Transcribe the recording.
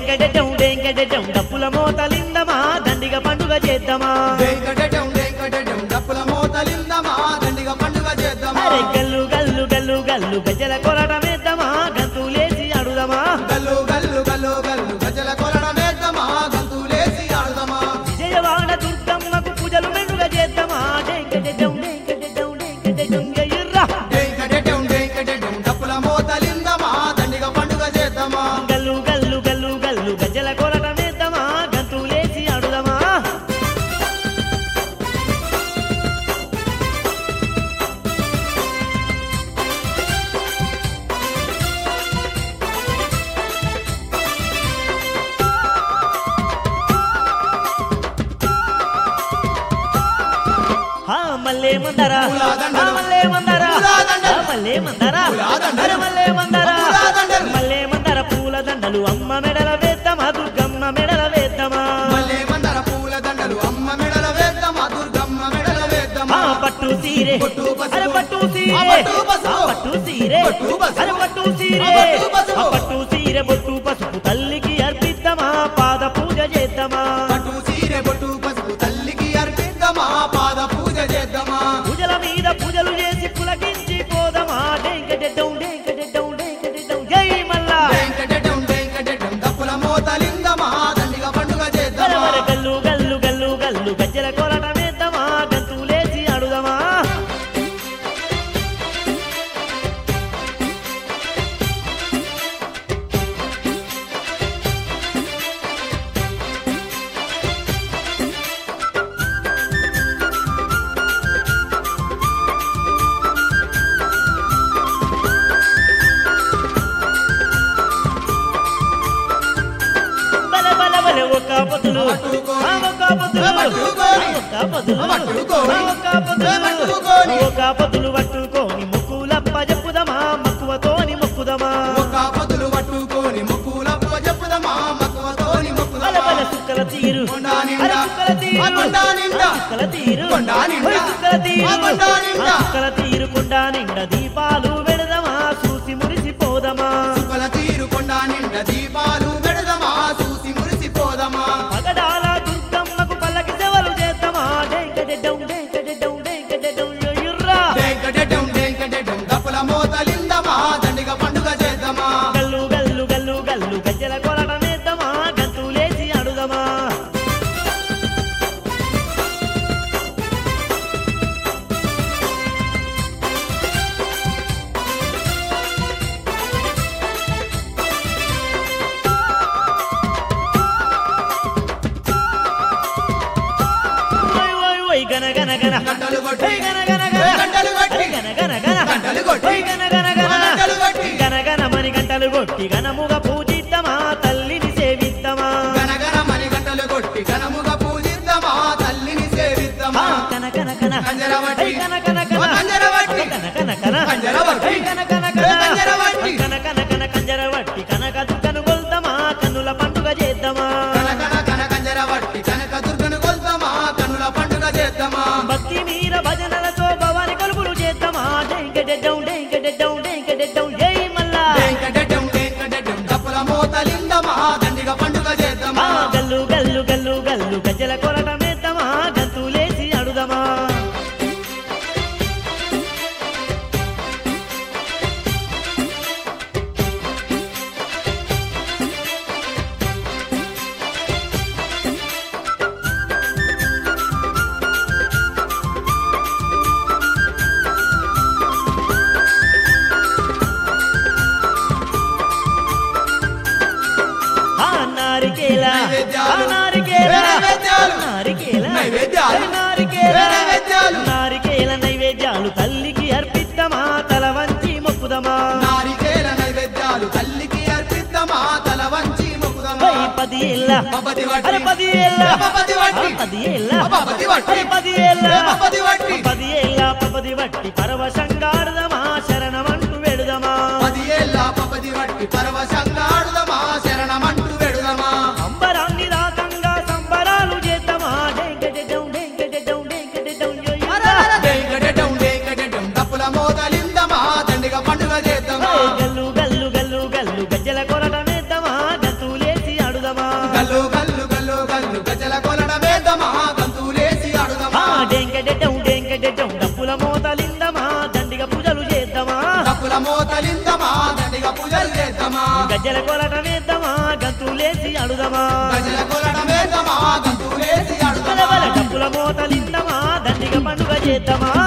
డెంకెడెడం డెంకెడెడం డప్పుల మోతలిందమా దండిగ పండుగ చేద్దామా వెంకటటం వెంకటటం డప్పుల మోతలిందమా దండిగా పండుగ చేద్దామా అరే గల్లు గల్లు గల్లు గల్లు గజ్జల కొరటమేద్దామా గంతులేసి అడుదమా గల్లు గల్లు గల్లు గల్లు గజల కొలడమేద్దామా గంతులేసి ఆడుదామా విజయవాడ దుర్గమ్మకు పూజలు మెండుగ చేద్దామా డెంకెడెడం డెంకెడెడం డెంకెడెడం ఎయ్యుర్రా వెంకటటం వెంకటటం డప్పుల మోతలిందమా దండిగా పండుగ చేద్దామా గల్లు గల్లు గల్లు గల్లు గజ్జల కొరటమేద్దామా గంతులేసి అడుదమా హా మల్లే మందరా పూలాదండలు. హా మల్లే మందరా పూలాదండలు. హా మల్లే మందరా పూలాదండలు. అరే మల్లే మందరా పూలాదండలు. మల్లే మందర పూల దండలు అమ్మ మెడల వేద్దామా దుర్గమ్మ మెడల వేద్దామా మల్లె మందర పూల దండలు అమ్మ మెడల వేద్దామా దుర్గమ్మ మెడల వేద్దామా ఆ పట్టు సీరే పట్టు పసుపు. అరే పట్టు ఆ సీరే పట్టు పసుపు. ఆ పట్టు సీరే పట్టు పసుపు. అరే పట్టు సీరే ఆ పట్టు పసుపు. ఆ పట్టు సీరే బొట్టు పసుపు తల్లికి అర్పిద్దామా పాద పూజ చేద్దామా పట్టు చీరె బొట్టు పసుపు తల్లికి అర్పిద్దామా పాద పూజ చేద్దామా పూజల మీద పూజలు చేసి పులకించి పోదమా డేంకటెడ్డం డేంకటెడ్డం డేంకటెడ్డం జై మల్లా వెంకటటం వెంకటటం డప్పుల మోతలిందమా దండిగా పండుగ చేద్దామా వరవర గల్లు గల్లు గల్లు గల్లు గజ్జల కొరటమేద్దామా గంతులేసి అడుదమా బల బల బల ఒక పొద్దులు పట్టుకోని. ఆ ఒక పొద్దులు పట్టుకోని. ఒక పొద్దులు పట్టుకోని. ఆ ఒక పొద్దులు పట్టుకోని. ఒక పొద్దులు పట్టుకోని ముక్కులప్ప చెప్పుదమా మక్కువతోని మొక్కుదమా ఒక పొద్దులు పట్టుకొని ముక్కులప్ప చెప్పుదమా మక్కువతోని బల మొక్కుదమా బల సుక్కల తీరు కొండా నిండా. అరే సుక్కల తీరు ఆ కొండా నిండా. ఆ సుక్కల తీరు కొండా నిండా. ఓయ్ సుక్కల తీరు ఆ కొండా నిండా. ఆ సుక్కల తీరు కొండా నిండా దీపాలు వెడదమా చూసి మురిసిపోదమా సుక్కల తీరుకొండ నిండా దీపాలు పెడదమా చూసి మురిసిపోదమా పగడాల దుర్గమ్మకు పల్లకి సేవలు చేద్దామా డేంకటెడ్డం డేంకటెడ్డం డేంకటెడ్డం ఎయ్యుర్రా వెంకటటం వెంకటటం డప్పుల మోతలిందమా దండిగా పండుగ చేద్దామా గల్లు గల్లు గల్లు గల్లు గజ్జల కొలటమేద్దామా గంతులేసి అడుదమా ఓయ్ ఓయ్ ఓయ్ గన గన గన గంటలు కొట్టి. ఓయ్ గన గన గన గంటలు కొట్టి. ఓయ్ గన గన గన గంటలు కొట్టి. ఓయ్ గన గన గన గంటలు కొట్టి. గన గన మని గంటలు కొట్టి గనముగా పూజిద్దామా తల్లిని సేవిద్దామా గనగన మణి గంటలు కొట్టి ఘనముగా పూజిద్దామా తల్లిని ఆ, సేవిద్దామా కన కన కన కంజరవట్టి. ఓయ్ కన కన కన ఓ కంజరవట్టి. కన కన కన కంజరవట్టి. ఓయ్ కన కన ఏ కన కంజరవట్టి. కన కన కన కంజరవట్టి కనక దుఃఖను కొల్దామా కన్నుల పండుగ చేద్దామా కనకన కన కంజరవట్టి కనక దుర్గను కొల్దామా కనుల పండుగ చేద్దామా భక్తి మీర భజనలతో భవాని కొలుపులు చేద్దామా డెంకెడెడ్డం డెంకెడెడ్డం డెంకెడెడ్డం జై మల్లా వెంకటటం వెంకటటం డప్పుల మోతలిందమా దండిగా పండుగ ఆ, చేద్దామా గల్లు గల్లు గల్లు గల్లు గజ్జల కొరటమేద్దామా గంతులేసి అడుదమా ఆ నారికేల నైవేద్యాలు. ఆ నారికేల నైవేద్యాలు. నారికేల నైవేద్యాలు. ఏ నారికేల నైవేద్యాలు. నారికేల నైవేద్యాలు తల్లికి అర్పిద్దామా తల వంచి మొక్కుదమా నారికేల నైవేద్యాలు తల్లికి అర్పిద్దామా తల వంచి మొక్కుదమా ఓయ్ పది ఏళ్ళ పపతి వట్టి. అరే పది ఏళ్ళ పపతి వట్టి. ఆ, పది ఏళ్ళ పపతి వట్టి. అరే పది ఏళ్ళ పపతి వట్టి. పది ఏళ్ళ పపది వట్టి పరవశంగాడుదమా శరణమంటూ వెడుదమా పది ఏళ్ళ పపది వట్టి పరవశంగా ఆడుదమా శరణమంటూ వెడుదమా అంబరాన్ని రాకంగా సంబరాలు చేద్దామా డెంకెడెడ్డం డెంకెడెడ్డం డెంకెడెడ్డం యొయ్యురా. వెంకటటం వెంకటటం డప్పుల మోతలిందమా దండిగా పండుగ చేద్దామా గల్లు గల్లు గల్లు గల్లు గజ్జల కొరటమేద్దామా గంతులేసి అడుదమా డప్పుల మోతలిందమా దండిగా పూజలు చేద్దామా గజ్జల కొలటమేద్దామా గంతులేసి అడుదమా గజల కొలటమేద్దామా గంతులేసి బల బల ఆడుదామా డప్పుల మోతలిందమా దండిగా పండుగ చేద్దామా